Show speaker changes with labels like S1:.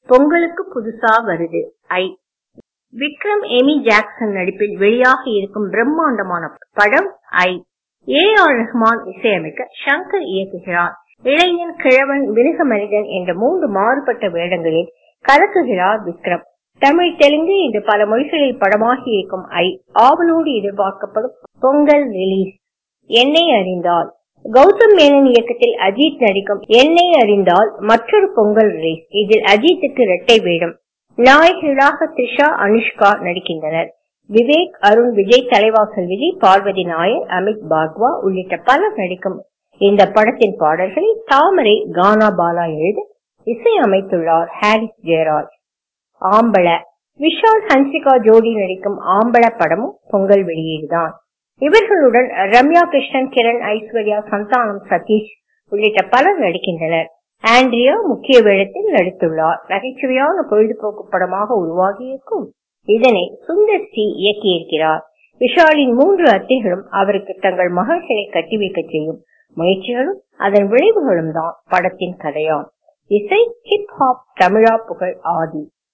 S1: பொங்கலுக்கு புதுசா வருது ஐ விக்ரம் எமி ஜாக்சன் நடிப்பில் வெளியாக இருக்கும் பிரம்மாண்டமான படம் ஐ ஏ ஆர் ரஹ்மான் இசையமைக்க ஷங்கர் இயக்குகிறார் இளைஞன் கிழவன் மிருக மனிதன் என்ற மூன்று மாறுபட்ட வேடங்களில் கலக்குகிறார் விக்ரம் தமிழ் தெலுங்கு என்று பல மொழிகளில் படமாகி இருக்கும் ஐ ஆவலோடு எதிர்பார்க்கப்படும் பொங்கல் ரிலீஸ் என்னை அறிந்தால் கௌதம் மேனன் இயக்கத்தில் அஜித் நடிக்கும் என்னை அறிந்தால் மற்றொரு பொங்கல் ரிலீஸ் இதில் அஜித்துக்கு இரட்டை வேடம் நாயகிகளாக த்ரிஷா அனுஷ்கா நடிக்கின்றனர் விவேக் அருண் விஜய் தலைவாசல் விஜய் பார்வதி நாயர் அமித் பாக்வா உள்ளிட்ட பலர் நடிக்கும் இந்த படத்தின் பாடல்களை தாமரை கானா பாலா எழுத இசை அமைத்துள்ளார் ஹாரிஸ் ஜெயராஜ் ஆம்பள விஷால் ஹன்சிகா ஜோடி நடிக்கும் ஆம்பள படமும் பொங்கல் வெளியீடுதான் இவர்களுடன் ரம்யா கிருஷ்ணன் கிரண் ஐஸ்வர்யா சந்தானம் சதீஷ் உள்ளிட்ட பலர் நடிக்கின்றனர் ஆண்ட்ரியா முக்கிய வேடத்தில் நடித்துள்ளார் நகைச்சுவையான பொழுதுபோக்கு படமாக உருவாகியிருக்கும் இதனை சுந்தர் சி இயக்கியிருக்கிறார் விஷாலின் மூன்று அத்தைகளும் அவருக்கு தங்கள் மகள்களை கட்டி வைக்க செய்யும் முயற்சிகளும் அதன் விளைவுகளும் தான் படத்தின் கதையாம் இசை ஹிப் ஹாப் தமிழா புகழ் ஆதி